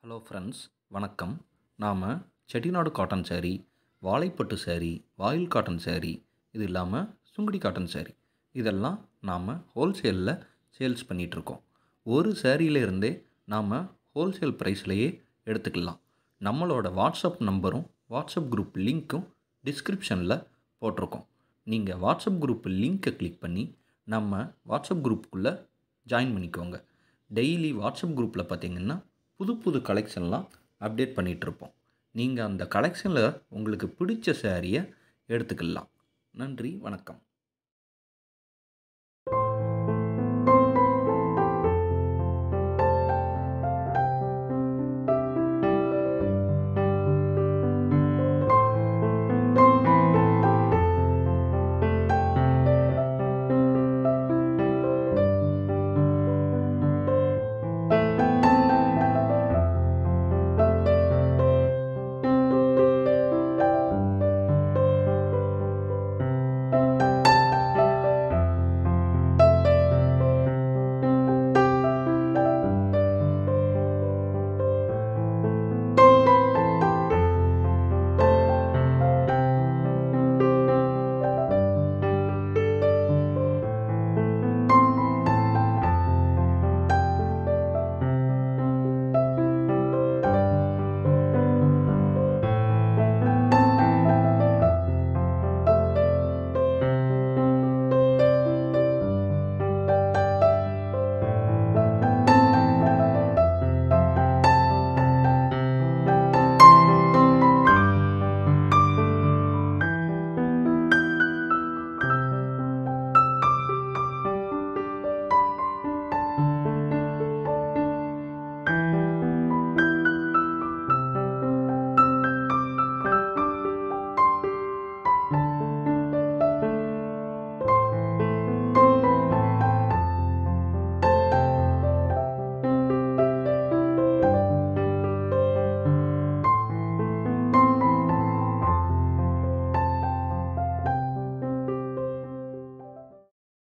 hello friends வணக்கம் நாம் Chettinad cotton saree வாழைப்பட்டு saree வாயில் காட்டன் saree இது இல்லாமல் சுங்குடி காட்டன் saree இதெல்லாம் நாம் ஹோல்சேலில் சேல்ஸ் பண்ணிகிட்ருக்கோம் ஒரு சேரீல இருந்தே நாம் ஹோல்சேல் ப்ரைஸ்லையே எடுத்துக்கலாம் நம்மளோட வாட்ஸ்அப் நம்பரும் வாட்ஸ்அப் குரூப் லிங்க்கும் டிஸ்கிரிப்ஷனில் போட்டிருக்கோம் நீங்கள் வாட்ஸ்அப் குரூப் லிங்க்கை கிளிக் பண்ணி நம்ம வாட்ஸ்அப் குரூப்புக்குள்ளே ஜாயின் பண்ணிக்கோங்க டெய்லி வாட்ஸ்அப் குரூப்பில் பார்த்தீங்கன்னா புது புது கலெக்ஷன்லாம் அப்டேட் பண்ணிகிட்ருப்போம் நீங்கள் அந்த கலெக்ஷனில் உங்களுக்கு பிடிச்ச சேரீயை எடுத்துக்கலாம் நன்றி வணக்கம்